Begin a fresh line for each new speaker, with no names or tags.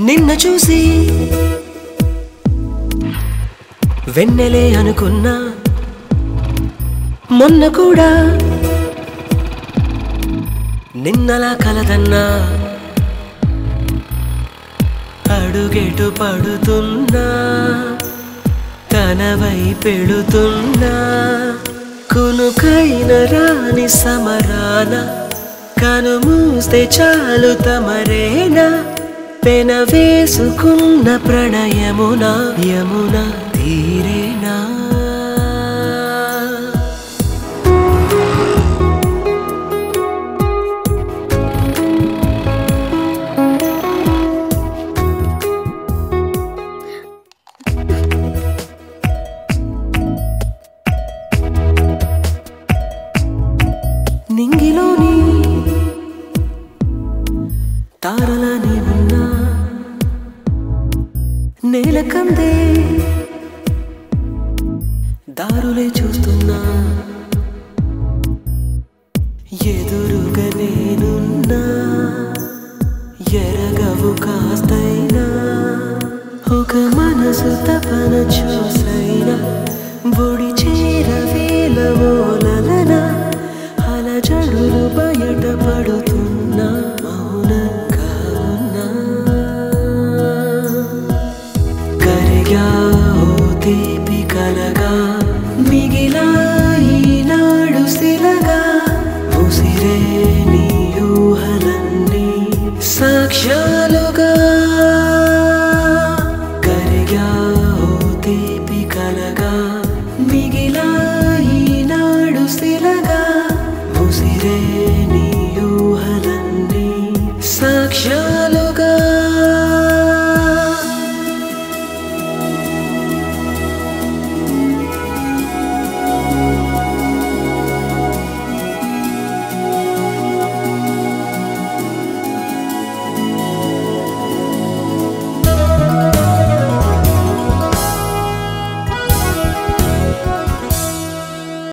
నిన్న చూసి వెన్నెలే అనుకున్నా మొన్న కూడా నిన్నలా కలదన్నా అడుగెటు పడుతున్నా తనవై పెడుతున్నా కునుకైన రాని సమరాన కను మూస్తే చాలు తమరేనా పెన వేసుకున్న ప్రణయమున యమున తీరేనా నింగిలోని తారలని ఉన్నా నేల కందే దారులే చూస్తున్నా ఎదురుగా నేనున్నా ఎరగవు కాస్తైనా ఒక మనసు తపన చూసై